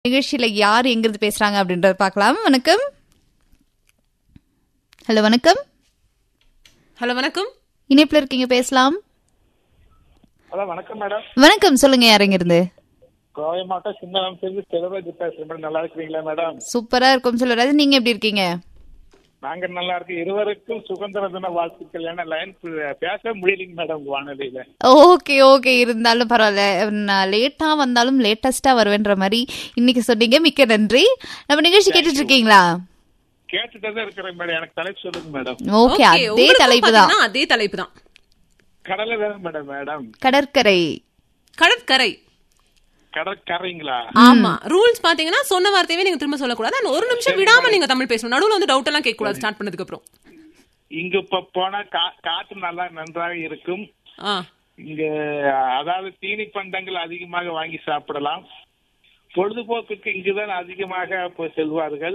நிகழ்ச்சியில யார் எங்கிருந்து பேசுறாங்க அப்படின்றத பார்க்கலாம் வணக்கம் ஹலோ வணக்கம் ஹலோ வணக்கம் இணைப்புல இருக்கீங்க பேசலாம் ஹலோ வணக்கம் மேடம் வணக்கம் சொல்லுங்க யார் இருந்து கோவை மாவட்டம் சின்ன சேர்ந்து செல்வராஜ் பேசுறேன் மேடம் நல்லா இருக்கிறீங்களா மேடம் சூப்பரா இருக்கும் சொல்லுறாரு நீங்க எப்படி இருக்கீங்க நாங்க நல்லா இருக்கு இருவருக்கும் சுதந்திர தின வாழ்த்துக்கள் ஏன்னா லைன் பேச முடியலைங்க மேடம் வானொலியில ஓகே ஓகே இருந்தாலும் பரவாயில்ல நான் லேட்டா வந்தாலும் லேட்டஸ்டா வருவேன்ற மாதிரி இன்னைக்கு சொன்னீங்க மிக்க நன்றி நம்ம நிகழ்ச்சி கேட்டுட்டு இருக்கீங்களா கேட்டுட்டு தான் இருக்கிறேன் மேடம் எனக்கு தலைப்பு சொல்லுங்க மேடம் ஓகே அதே உங்களுக்கும் தலைப்பு தான் பாத்தீங்கன்னா அதே தலைப்பு தான் கடலை தானே மேடம் மேடம் கடற்கரை கடற்கரை கடற்கரைங்களா ஆமா ரூல்ஸ் பாத்தீங்கன்னா சொன்ன வார்த்தையவே நீங்க திரும்ப சொல்லக்கூடாது and ஒரு நிமிஷம் விடாம நீங்க தமிழ் பேசணும் நடுவுல வந்து டவுட் எல்லாம் கேட்க கூடாது ஸ்டார்ட் பண்ணதுக்கு அப்புறம் இங்க இப்ப போனா கா- காற்று நல்லா நன்றாக இருக்கும் ஆ இங்க அதாவது தீனி பண்டங்கள் அதிகமாக வாங்கி சாப்பிடலாம் பொழுதுபோக்குக்கு இங்குதான் அதிகமாக போய் செல்வார்கள்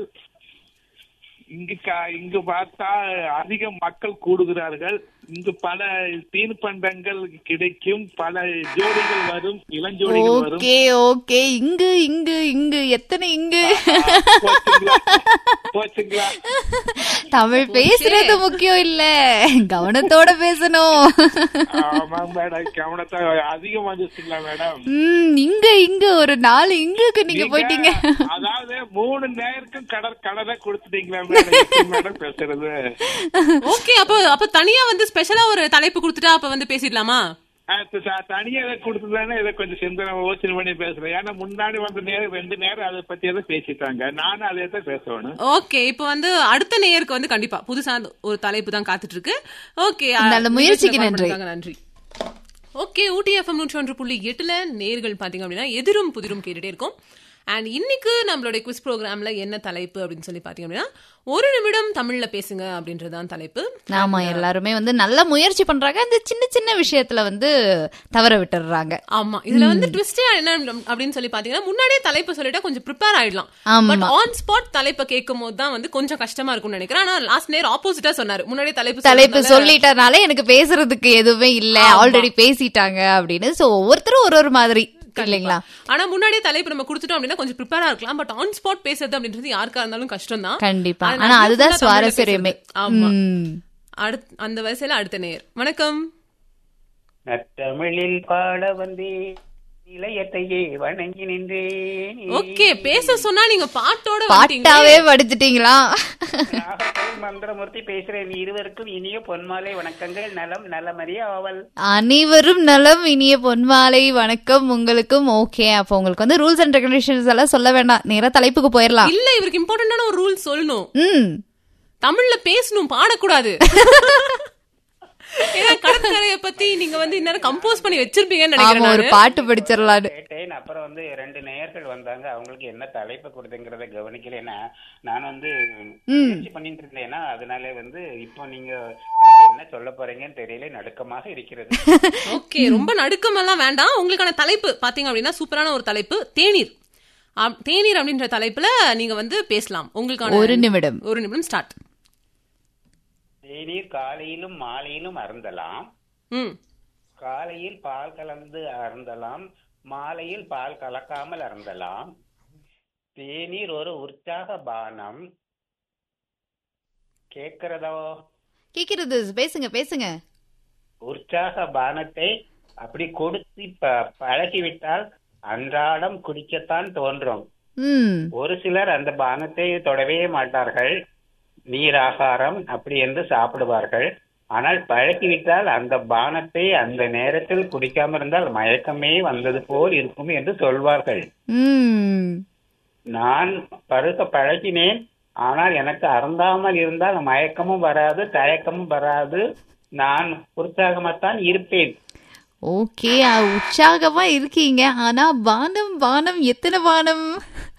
இங்கு கா- இங்கு பார்த்தா அதிக மக்கள் கூடுகிறார்கள் இங்கு பல தீர்ப்பண்டங்கள் கிடைக்கும் பல ஜோடிகள் வரும் இளஞ்சோடிகள் வரும் ஓகே ஓகே இங்கு இங்கு இங்கு எத்தனை இங்கு போச்சுங்களா போச்சுங்களா தமிழ் பேசுறது முக்கியம் இல்ல கவனத்தோட பேசணும் ஆமா மேடம் கவனத்தை அதிகம் வந்துச்சுங்களா மேடம் ம் இங்க இங்க ஒரு நாலு இங்குக்கு நீங்க போயிட்டீங்க அதாவது மூணு நேருக்கும் கடற் கடலை கொடுத்துட்டீங்களா மேடம் எப்படி மேடம் பேசுறது ஓகே அப்போ அப்ப தனியா வந்து ஸ்பெஷலா ஒரு தலைப்பு கொடுத்துட்டா அப்ப வந்து பேசிடலாமா ஆ, இப்ப த- தனியா இதை கொடுத்துதானே இதை கொஞ்சம் சிந்தனை யோசனை பண்ணி பேசுறேன் ஏன்னா முன்னாடி வந்த நேரம் ரெண்டு நேரம் அதை பத்தி தான் பேசிட்டாங்க நானும் அதே தான் பேசணும் ஓகே இப்போ வந்து அடுத்த நேயருக்கு வந்து கண்டிப்பா புதுசா ஒரு தலைப்பு தான் காத்துட்டு இருக்கு ஓகே நல்ல முயற்சிக்கு நன்றி. நன்றி ஓகே ஊட்டி எஃப்எம் நூற்றி ஒன்று புள்ளி எட்டுல நேர்கள் பாத்தீங்க அப்படின்னா எதிரும் புதிரும் கேட்டுட்டே இருக்கும் அண்ட் இன்னைக்கு நம்மளுடைய குவிஸ் ப்ரோக்ராம்ல என்ன தலைப்பு அப்படின்னு சொல்லி பாத்தீங்க அப்படின்னா ஒரு நிமிடம் தமிழ்ல பேசுங்க அப்படின்றதுதான் தலைப்பு ஆமா எல்லாருமே வந்து நல்ல முயற்சி பண்றாங்க அந்த சின்ன சின்ன விஷயத்துல வந்து தவற விட்டுறாங்க ஆமா இதுல வந்து ட்விஸ்டே என்ன அப்படின்னு சொல்லி பாத்தீங்கன்னா முன்னாடியே தலைப்பு சொல்லிட்டா கொஞ்சம் ப்ரிப்பேர் ஆயிடலாம் ஆமா. பட் ஆன் ஸ்பாட் தலைப்பை கேட்கும் போது தான் வந்து கொஞ்சம் கஷ்டமா இருக்கும்னு நினைக்கிறேன் ஆனா லாஸ்ட் நேர் ஆப்போசிட்டா சொன்னாரு முன்னாடியே தலைப்பு தலைப்பு சொன்னதால- சொல்லிட்டனால எனக்கு பேசுறதுக்கு எதுவுமே இல்ல ஆல்ரெடி பேசிட்டாங்க அப்படின்னு சோ ஒவ்வொருத்தரும் ஒரு ஒரு மாதிரி இல்லைங்களா ஆனா முன்னாடியே தலைப்பு நம்ம கொடுத்துட்டோம் அப்படின்னா கொஞ்சம் ப்ரிப்பேரா இருக்கலாம் பட் ஆன் ஸ்பாட் பேசுறது அப்படின்றது யாருக்கா இருந்தாலும் கஷ்டம் தான் கண்டிப்பா ஆனா அதுதான் சுவாரஸ்யமே ஆமா ம். அடுத் அந்த வரிசையில அடுத்த நேர் வணக்கம் நற்றமிழில் பாட வந்தேன் இளையத்தையே வணங்கி நின்றேன் ஓகே பேச சொன்னா நீங்க பாட்டோட வந்துட்டீங்க பாட்டாவே படிச்சிட்டீங்களா நாகர்கோவில் மந்திரமூர்த்தி பேசுறேன் இருவருக்கும் இனிய பொன்மாலை வணக்கங்கள் நலம் நலமறிய ஆவல் அனைவரும் நலம் இனிய பொன்மாலை வணக்கம் உங்களுக்கும் ஓகே அப்போ உங்களுக்கு வந்து ரூல்ஸ் அண்ட் ரெகுலேஷன்ஸ் எல்லாம் சொல்ல வேண்டாம் நேரா தலைப்புக்கு போயிடலாம் இல்ல இவருக்கு இம்பார்ட்டன்டான ஒரு ரூல் சொல்லணும் ம் தமிழ்ல பேசணும் பாடக்கூடாது ஏன்னா கடற்கரையை பத்தி நீங்க வந்து இந்நேரம் கம்போஸ் பண்ணி வச்சிருப்பீங்கன்னு ஆமா நினைக்கிறேன் ஒரு நானு. பாட்டு படிச்சிடலான்னு கேட்டேன் அப்புறம் வந்து ரெண்டு நேயர்கள் வந்தாங்க அவங்களுக்கு என்ன தலைப்பு கொடுத்துங்கிறத கவனிக்கலைன்னா நான் வந்து முயற்சி பண்ணிட்டு இருந்தேன்னா அதனால வந்து இப்போ நீங்க எனக்கு என்ன சொல்ல போறீங்கன்னு தெரியல நடுக்கமாக இருக்கிறது ஓகே ரொம்ப நடுக்கம் எல்லாம் வேண்டாம் உங்களுக்கான தலைப்பு பாத்தீங்க அப்படின்னா சூப்பரான ஒரு தலைப்பு தேநீர் ஆம், தேநீர் அப்படின்ற தலைப்புல நீங்க வந்து பேசலாம் உங்களுக்கான ஒரு நிமிடம் ஒரு நிமிடம் ஸ்டார்ட் தேநீர் காலையிலும் மாலையிலும் அருந்தலாம் ம் காலையில் பால் கலந்து அருந்தலாம் மாலையில் பால் கலக்காமல் அருந்தலாம் தேநீர் ஒரு உற்சாக பானம் கேட்கிறதோ கேக்குறது பேசுங்க பேசுங்க உற்சாக பானத்தை அப்படி கொடுத்து ப- பழகிவிட்டால் அன்றாடம் குடிக்கத்தான் தோன்றும் ம் ஒரு சிலர் அந்த பானத்தை தொடவே மாட்டார்கள் நீராகாரம் அப்படி என்று சாப்பிடுவார்கள் ஆனால் பழக்கிவிட்டால் அந்த பானத்தை அந்த நேரத்தில் குடிக்காம இருந்தால் மயக்கமே வந்தது போல் இருக்கும் என்று சொல்வார்கள் ம் நான் பருக பழகினேன் ஆனால் எனக்கு அருந்தாமல் இருந்தால் மயக்கமும் வராது தயக்கமும் வராது நான் உற்சாகமாத்தான் இருப்பேன் ஓகே உற்சாகமா இருக்கீங்க ஆனா வானம் வானம் எத்தனை வானம்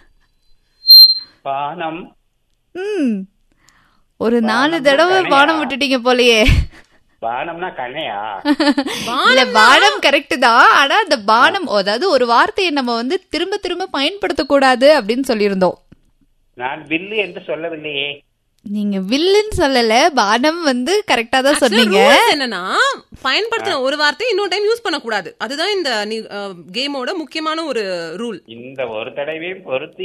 பானம் ம் ஒரு நாலு தடவை வானம் விட்டுட்டீங்க போலயே பானம்னா கணையா இல்ல பானம் கரெக்ட் தான் ஆனா அந்த பானம் அதாவது ஒரு வார்த்தையை நம்ம வந்து திரும்ப திரும்ப பயன்படுத்த கூடாது அப்படின்னு சொல்லியிருந்தோம் நான் வில்லு என்று சொல்லவில்லையே நீங்க வில்லுன்னு சொல்லல பானம் வந்து கரெக்டா தான் சொன்னீங்க rules என்னன்னா பயன்படுத்தின ஒரு வார்த்தை இன்னொரு டைம் யூஸ் பண்ணக்கூடாது அதுதான் இந்த கேமோட முக்கியமான ஒரு ரூல் இந்த ஒரு தடவையும் பொருத்தி